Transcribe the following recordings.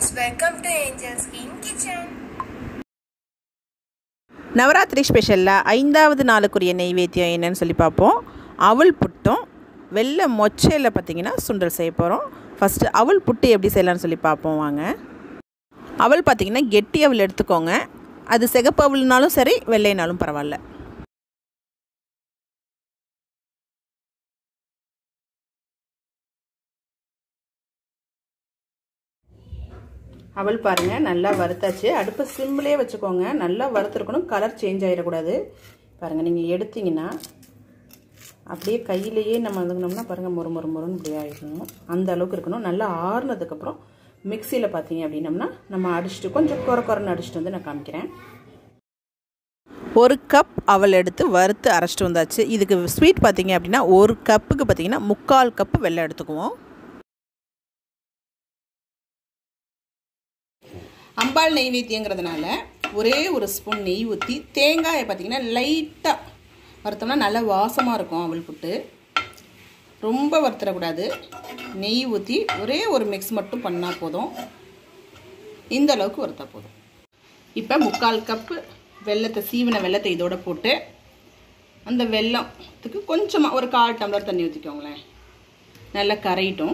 welcome to Angel's Green Kitchen. Navaratri ஸ்பெஷலில் ஐந்தாவது நாளுக்குரிய நெய்வேத்தியம் என்னன்னு சொல்லி பார்ப்போம் அவல் புட்டும் வெள்ளை மொச்சையில் பார்த்தீங்கன்னா சுண்டல் செய்ய போகிறோம் ஃபஸ்ட்டு அவல் புட்டு எப்படி செய்யலாம்னு சொல்லி பார்ப்போம் வாங்க அவல் பார்த்தீங்கன்னா கெட்டி அவல் எடுத்துக்கோங்க அது சிகப்பு அவல்னாலும் சரி வெள்ளைனாலும் பரவாயில்ல அவல் பாருங்கள் நல்லா வறுத்தாச்சு அடுப்பு சிம்பிளே வச்சுக்கோங்க நல்லா வறுத்துருக்கணும் கலர் சேஞ்ச் ஆகிடக்கூடாது பாருங்கள் நீங்கள் எடுத்தீங்கன்னா அப்படியே கையிலேயே நம்ம வந்துக்கணும்னா பாருங்கள் மொறு மொறு மொறுன்னு இப்படி ஆகிடணும் அந்த அளவுக்கு இருக்கணும் நல்லா ஆறுனதுக்கப்புறம் மிக்சியில் பார்த்தீங்க அப்படின்னம்னா நம்ம அடிச்சுட்டு கொஞ்சம் குறை குறைன்னு அடிச்சுட்டு வந்து நான் காமிக்கிறேன் ஒரு கப் அவல் எடுத்து வறுத்து அரைச்சிட்டு வந்தாச்சு இதுக்கு ஸ்வீட் பார்த்தீங்க அப்படின்னா ஒரு கப்புக்கு பார்த்தீங்கன்னா முக்கால் கப்பு வெள்ளம் எடுத்துக்குவோம் அம்பாள் நெய்வேத்தியங்கிறதுனால ஒரே ஒரு ஸ்பூன் நெய் ஊற்றி தேங்காயை பார்த்தீங்கன்னா லைட்டாக வறுத்தோம்னா நல்லா வாசமாக இருக்கும் அவள் புட்டு ரொம்ப வறுத்துடக்கூடாது நெய் ஊற்றி ஒரே ஒரு மிக்ஸ் மட்டும் பண்ணால் போதும் இந்த அளவுக்கு வறுத்தா போதும் இப்போ முக்கால் கப்பு வெள்ளத்தை சீவின வெள்ளத்தை இதோட போட்டு அந்த வெள்ளத்துக்கு கொஞ்சமாக ஒரு கால் டம்ளர் தண்ணி ஊற்றிக்கோங்களேன் நல்லா கரையிட்டும்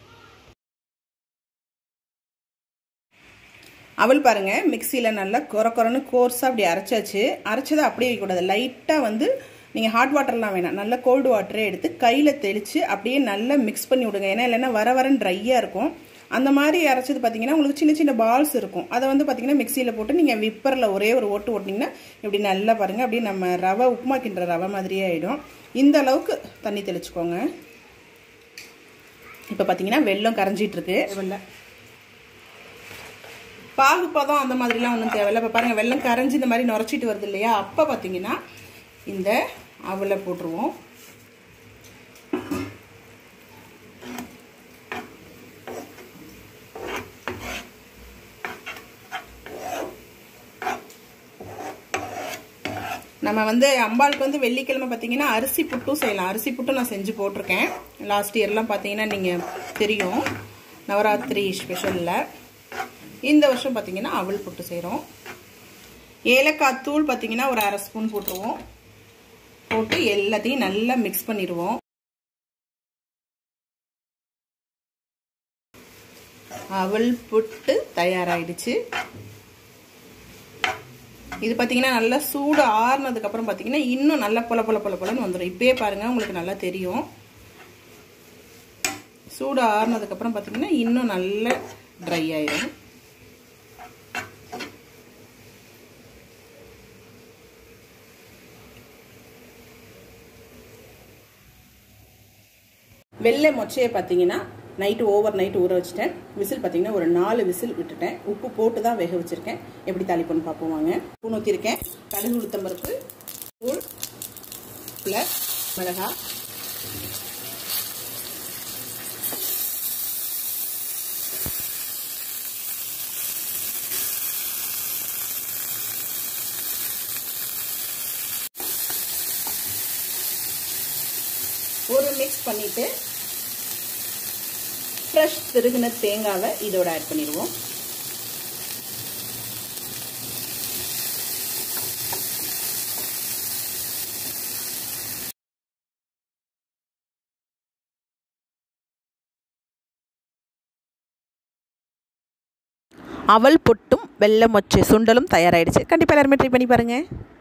அவள் பாருங்கள் மிக்சியில் நல்லா குறை குறைன்னு கோர்ஸாக அப்படி அரைச்சாச்சு அரைச்சதை அப்படியே வைக்கக்கூடாது லைட்டாக வந்து நீங்கள் ஹாட் வாட்டர்லாம் வேணாம் நல்லா கோல்டு வாட்டரே எடுத்து கையில் தெளித்து அப்படியே நல்லா மிக்ஸ் பண்ணி விடுங்க ஏன்னா இல்லைன்னா வர வரன்னு ட்ரையாக இருக்கும் அந்த மாதிரி அரைச்சது பார்த்தீங்கன்னா உங்களுக்கு சின்ன சின்ன பால்ஸ் இருக்கும் அதை வந்து பார்த்தீங்கன்னா மிக்சியில் போட்டு நீங்கள் விப்பரில் ஒரே ஒரு ஓட்டு ஓட்டிங்கன்னா இப்படி நல்லா பாருங்கள் அப்படியே நம்ம ரவை உப்புமா கிண்டுற ரவை மாதிரியே ஆகிடும் இந்த அளவுக்கு தண்ணி தெளிச்சுக்கோங்க இப்போ பார்த்தீங்கன்னா வெள்ளம் கரைஞ்சிட்ருக்கு வெள்ளம் பாகுப்பதம் அந்த மாதிரிலாம் ஒன்றும் தேவையில்ல இப்போ பாருங்கள் வெள்ளம் கரைஞ்சி இந்த மாதிரி நுரைச்சிட்டு வருது இல்லையா அப்போ பார்த்தீங்கன்னா இந்த அவலை போட்டுருவோம் நம்ம வந்து அம்பாளுக்கு வந்து வெள்ளிக்கிழமை பார்த்தீங்கன்னா அரிசி புட்டும் செய்யலாம் அரிசி புட்டும் நான் செஞ்சு போட்டிருக்கேன் லாஸ்ட் இயர்லாம் பார்த்தீங்கன்னா நீங்கள் தெரியும் நவராத்திரி ஸ்பெஷலில் இந்த வருஷம் பார்த்தீங்கன்னா அவல் புட்டு செய்கிறோம் ஏலக்காய் தூள் பார்த்தீங்கன்னா ஒரு அரை ஸ்பூன் போட்டுருவோம் போட்டு எல்லாத்தையும் நல்லா மிக்ஸ் பண்ணிடுவோம் அவல் புட்டு தயாராகிடுச்சு இது பார்த்தீங்கன்னா நல்லா சூடு ஆறுனதுக்கப்புறம் பார்த்தீங்கன்னா இன்னும் நல்லா பொல பொல பொல பொலன்னு வந்துடும் இப்பயே பாருங்கள் உங்களுக்கு நல்லா தெரியும் சூடு ஆறுனதுக்கப்புறம் பார்த்தீங்கன்னா இன்னும் நல்லா ட்ரை ஆயிடும் வெள்ளை மொச்சையை பார்த்தீங்கன்னா நைட்டு ஓவர் நைட் ஊற வச்சுட்டேன் விசில் பார்த்தீங்கன்னா ஒரு நாலு விசில் விட்டுட்டேன் உப்பு போட்டு தான் வேக வச்சுருக்கேன் எப்படி தாளிப்புன்னு பார்ப்போம் வாங்க பூ ஊற்றிருக்கேன் கடுகு உளுத்தம் பருப்பு தூள் ப்ளஸ் மிளகா ஒரு மிக்ஸ் பண்ணிவிட்டு ஃப்ரெஷ் திருகின தேங்காவை இதோட ஆட் பண்ணிடுவோம் அவல் பொட்டும் வெள்ளை மொச்சை சுண்டலும் தயாராகிடுச்சு கண்டிப்பாக எல்லாருமே ட்ரை பண்ணி பாருங்கள்